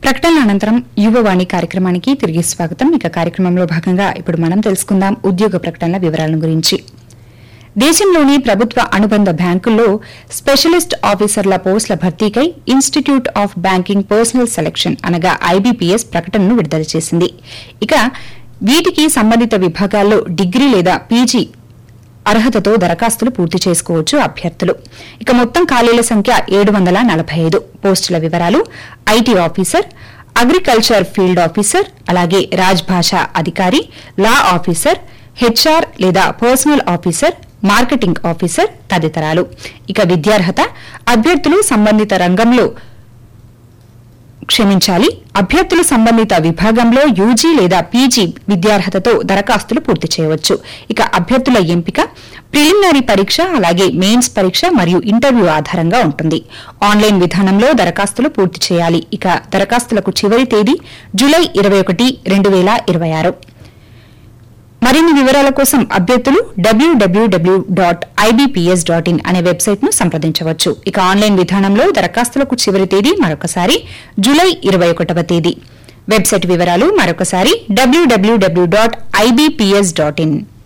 ప్రకటనల అనంతరం యువవాణి కార్యక్రమానికి తిరిగి స్వాగతం ఇక కార్యక్రమంలో భాగంగా ఇప్పుడు మనం తెలుసుకుందాం ఉద్యోగ ప్రకటనల వివరాల గురించి దేశంలోని ప్రభుత్వ అనుబంధ బ్యాంకుల్లో స్పెషలిస్ట్ ఆఫీసర్ల పోస్టుల భర్తీకై Institute of Banking Personnel Selection అనగా ఐబీపీఎస్ ప్రకటనను విడుదల చేసింది ఇక వీటికి సంబంధిత విభాగాల్లో డిగ్రీ లేదా పీజీ అర్హతతో దరఖాస్తులు పూర్తి చేసుకోవచ్చు అభ్యర్థులు ఇక మొత్తం ఖాళీల సంఖ్య ఏడు వందల నలభై ఐదు పోస్టుల వివరాలు IT officer agriculture field officer అలాగే రాజ్భాష అధికారి లా ఆఫీసర్ హెచ్ఆర్ లేదా పర్సనల్ ఆఫీసర్ మార్కెటింగ్ ఆఫీసర్ తదితరాలు ఇక విద్యార్హత అభ్యర్థులు సంబంధిత రంగంలో క్షమించాలి అభ్యర్థులు సంబంధిత విభాగంలో యూజీ లేదా పీజీ విద్యార్హతతో దరఖాస్తులు పూర్తి చేయవచ్చు ఇక అభ్యర్థుల ఎంపిక ప్రిలిమినరీ పరీక్ష అలాగే మెయిన్స్ పరీక్ష మరియు ఇంటర్వ్యూ ఆధారంగా ఉంటుంది ఆన్లైన్ విధానంలో దరఖాస్తులు పూర్తి చేయాలి ఇక దరఖాస్తులకు చివరి తేదీ జూలై ఇరవై ఒకటి రెండు వేల ఇరవై ఆరు మరిన్ని వివరాల కోసం అభ్యర్థులు W W W dot IBPS dot in అనే వెబ్సైట్ ను సంప్రదించవచ్చు ఇక ఆన్లైన్ విధానంలో దరఖాస్తులకు చివరి తేదీ మరొకసారి జూలై ఇరవై ఒకటవ తేదీ వెబ్సైట్ వివరాలు మరొకసారి W W W dot IBPS dot in